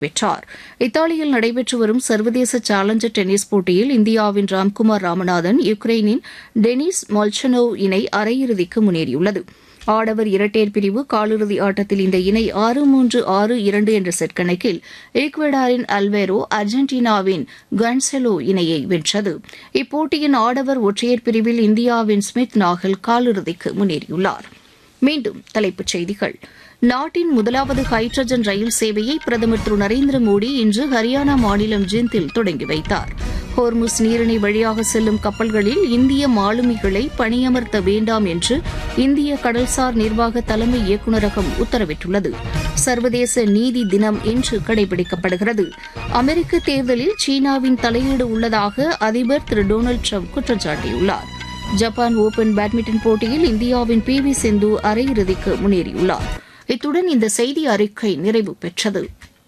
பெற்றார் இத்தாலியில் நடைபெற்று வரும் சர்வதேச சேலஞ்சர் டென்னிஸ் போட்டியில் இந்தியாவின் ராம்குமார் ராமநாதன் யுக்ரைனின் டெனிஸ் மொல்ச்சனோவ் இணை அரையிறுதிக்கு முன்னேறியுள்ளது ஆடவர் இரட்டையர் பிரிவு காலிறுதி ஆட்டத்தில் இந்த இணை ஆறு மூன்று ஆறு இரண்டு என்ற செட் கணக்கில் ஈக்வெடாரின் அல்வேரோ அர்ஜென்டினாவின் கன்செலோ இணையை வென்றது இப்போட்டியின் ஆடவர் ஒற்றையர் பிரிவில் இந்தியாவின் ஸ்மித் நாகல் காலிறுதிக்கு முன்னேறியுள்ளார் மீண்டும் தலைப்புச் செய்திகள் நாட்டின் முதலாவது ஹைட்ரஜன் ரயில் சேவையை பிரதமர் திரு நரேந்திர மோடி இன்று ஹரியானா மாநிலம் ஜிந்தில் தொடங்கி வைத்தார் ஹோர்முஸ் நீரிணை வழியாக செல்லும் கப்பல்களில் இந்திய மாலுமிகளை பணியமர்த்த வேண்டாம் என்று இந்திய கடல்சார் நிர்வாக தலைமை இயக்குநரகம் உத்தரவிட்டுள்ளது சர்வதேச நீதி தினம் இன்று கடைபிடிக்கப்படுகிறது அமெரிக்க தேர்தலில் சீனாவின் தலையீடு உள்ளதாக அதிபர் திரு டொனால்டு ட்ரம்ப் குற்றம் சாட்டியுள்ளார் ஜப்பான் ஓபன் பேட்மிண்டன் போட்டியில் இந்தியாவின் பி வி சிந்து அரையிறுதிக்கு முன்னேறியுள்ளார் இத்துடன் இந்த செய்தி அறிக்கை நிறைவு பெற்றது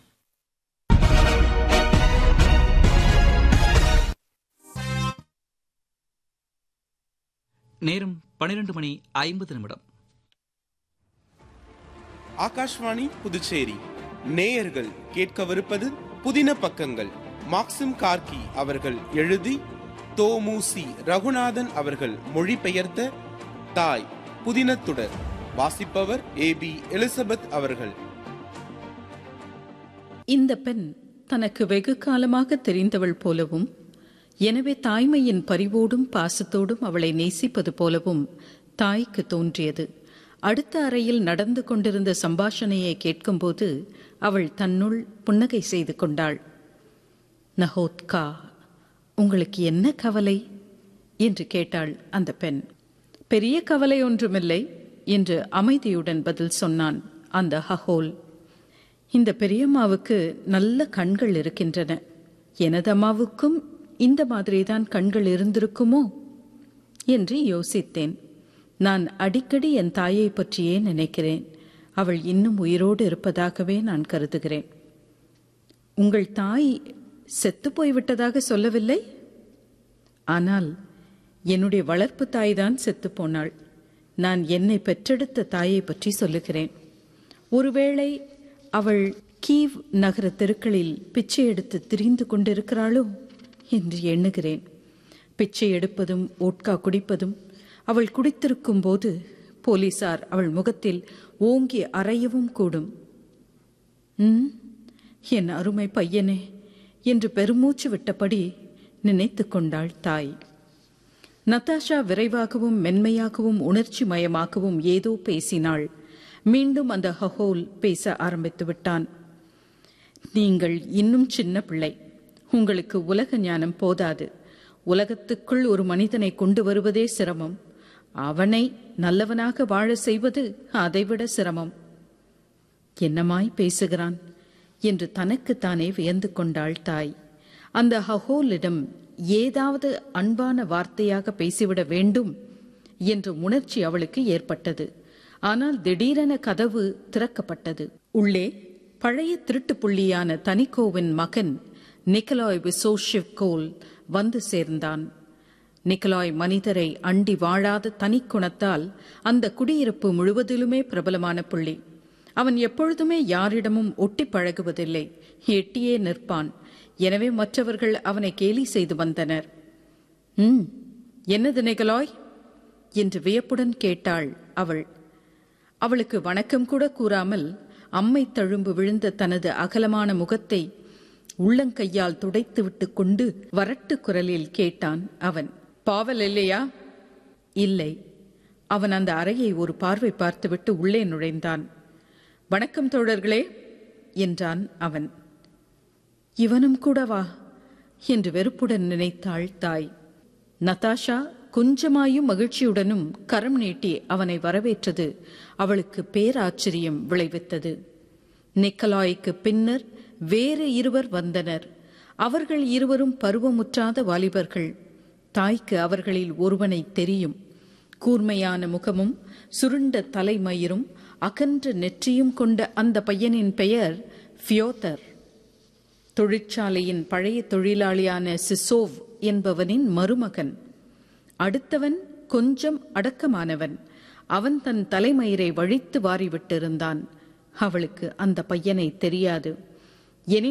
நேரம் பனிரெண்டு மணி ஐம்பது நிமிடம் ஆகாஷ்வாணி புதுச்சேரி நேயர்கள் கேட்கவிருப்பது புதின பக்கங்கள் மாக்சிம் கார்கி அவர்கள் எழுதி தோமுசி ரகுநாதன் அவர்கள் மொழிபெயர்த்த தாய் புதினத்துடர் வாசிப்பவர் ஏ பி எலிசபெத் அவர்கள் இந்த பெண் தனக்கு வெகு காலமாக தெரிந்தவள் போலவும் எனவே தாய்மையின் பரிவோடும் பாசத்தோடும் அவளை நேசிப்பது போலவும் தாய்க்கு தோன்றியது அடுத்த அறையில் நடந்து கொண்டிருந்த சம்பாஷணையை கேட்கும்போது அவள் தன்னுள் புன்னகை செய்து கொண்டாள் நஹோத்கா உங்களுக்கு என்ன கவலை என்று கேட்டாள் அந்த பெண் பெரிய கவலை ஒன்றுமில்லை என்று அமைதியுடன் பதில் சொன்னான் அந்த ஹஹோல் இந்த பெரியம்மாவுக்கு நல்ல கண்கள் இருக்கின்றன எனது அம்மாவுக்கும் இந்த மாதிரிதான் கண்கள் இருந்திருக்குமோ என்று யோசித்தேன் நான் அடிக்கடி என் தாயை பற்றியே நினைக்கிறேன் அவள் இன்னும் உயிரோடு இருப்பதாகவே நான் கருதுகிறேன் உங்கள் தாய் செத்து போய்விட்டதாக சொல்லவில்லை ஆனால் என்னுடைய வளர்ப்பு தாய்தான் செத்து போனாள் நான் என்னை பெற்றெடுத்த தாயை பற்றி சொல்லுகிறேன் ஒருவேளை அவள் கீவ் நகர தெருக்களில் பிச்சை எடுத்து திரிந்து கொண்டிருக்கிறாளோ என்று எண்ணுகிறேன் பிச்சை எடுப்பதும் ஓட்கா குடிப்பதும் அவள் குடித்திருக்கும் போது போலீசார் அவள் முகத்தில் ஓங்கி அறையவும் கூடும் ம் என் அருமை பையனே என்று பெருமூச்சு விட்டபடி நினைத்து கொண்டாள் தாய் நத்தாஷா விரைவாகவும் மென்மையாகவும் உணர்ச்சி மயமாகவும் ஏதோ பேசினாள் மீண்டும் அந்த ஹஹோல் பேச ஆரம்பித்து விட்டான் நீங்கள் இன்னும் சின்ன பிள்ளை உங்களுக்கு உலக ஞானம் போதாது உலகத்துக்குள் ஒரு மனிதனை கொண்டு வருவதே சிரமம் அவனை நல்லவனாக வாழ செய்வது அதைவிட சிரமம் என்னமாய் பேசுகிறான் என்று தனக்குத்தானே வியந்து கொண்டாள் தாய் அந்த ஹஹோலிடம் ஏதாவது அன்பான வார்த்தையாக பேசிவிட வேண்டும் என்ற உணர்ச்சி அவளுக்கு ஏற்பட்டது ஆனால் திடீரென கதவு திறக்கப்பட்டது உள்ளே பழைய திருட்டு புள்ளியான தனிக்கோவின் மகன் நிக்கலாய் விசோஷிவ் கோல் வந்து சேர்ந்தான் நிக்கலாய் மனிதரை அண்டி வாழாத தனிக்குணத்தால் அந்த குடியிருப்பு முழுவதிலுமே பிரபலமான புள்ளி அவன் எப்பொழுதுமே யாரிடமும் ஒட்டி பழகுவதில்லை எட்டியே நிற்பான் எனவே மற்றவர்கள் அவனை கேலி செய்து வந்தனர் ம் என்னது நிகலாய் என்று வியப்புடன் கேட்டாள் அவள் அவளுக்கு வணக்கம் கூட கூறாமல் அம்மை தழும்பு விழுந்த தனது அகலமான முகத்தை உள்ளங்கையால் துடைத்துவிட்டு கொண்டு வரட்டு குரலில் கேட்டான் அவன் பாவல் இல்லையா இல்லை அவன் அந்த அறையை ஒரு பார்வை பார்த்துவிட்டு உள்ளே நுழைந்தான் வணக்கம் தோழர்களே என்றான் அவன் இவனும் கூடவா என்று வெறுப்புடன் நினைத்தாள் தாய் நதாஷா கொஞ்சமாயும் மகிழ்ச்சியுடனும் கரம் நீட்டி அவனை வரவேற்றது அவளுக்கு பேராச்சரியம் விளைவித்தது நிக்கலாய்க்கு பின்னர் வேறு இருவர் வந்தனர் அவர்கள் இருவரும் பருவமுற்றாத வாலிபர்கள் தாய்க்கு அவர்களில் ஒருவனை தெரியும் கூர்மையான முகமும் சுருண்ட தலைமயிரும் அகன்ற நெற்றியும் கொண்ட அந்த பையனின் பெயர் ஃபியோதர் தொழிற்சாலையின் பழைய தொழிலாளியான சிசோவ் என்பவனின் மருமகன் அடுத்தவன் கொஞ்சம் அடக்கமானவன் அவன் தன் தலைமயிரை வழித்து வாரிவிட்டிருந்தான் அவளுக்கு அந்த பையனை தெரியாது எனினும்